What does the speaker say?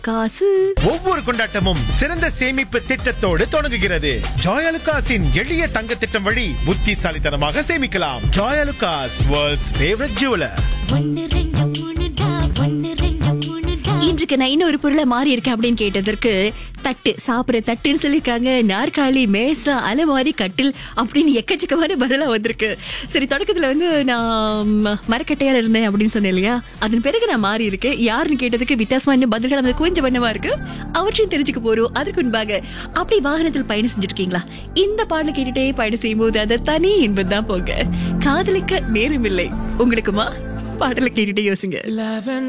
காசு ஒவ்வொரு கொண்டாட்டமும் சிறந்த சேமிப்பு திட்டத்தோடு தொடங்குகிறது ஜாயலுகாஸின் எளிய தங்க திட்டம் வழி புத்திசாலித்தனமாக சேமிக்கலாம் ஜாயலுகாஸ் வேர்ல்ட்ஸ் ஃபேவரட் ஜுவலர் ஒன்னு ரெண்டு மூணுடா ஒன்னு ரெண்டு மூணுடா இன்றைக்கு நான் இன்னொரு பொருளை மாறி இருக்கேன் அப்படின்னு கேட்டதற்கு தட்டு சாப்பிடுற தட்டுன்னு சொல்லியிருக்காங்க நாற்காலி மேசா அலமாரி கட்டில் அப்படின்னு எக்கச்சக்கமான பதிலா வந்திருக்கு சரி தொடக்கத்துல வந்து நான் ம- மரக்கட்டையால இருந்தேன் அப்படின்னு சொன்னேன் இல்லையா அதன் பிறகு நான் மாறி இருக்கேன் யாருன்னு கேட்டதுக்கு வித்தியாசமான பதில்கள் நமக்கு கொஞ்சம் பண்ணமா இருக்கு அவற்றையும் தெரிஞ்சுக்க போறோம் அதற்கு முன்பாக அப்படி வாகனத்தில் பயணம் செஞ்சிருக்கீங்களா இந்த பாடலை கேட்டுட்டே பயணம் செய்யும்போது அதை தனி என்பதுதான் போங்க காதலிக்க நேரமில்லை உங்களுக்குமா பாடலை கேட்டுட்டே யோசிங்க Loving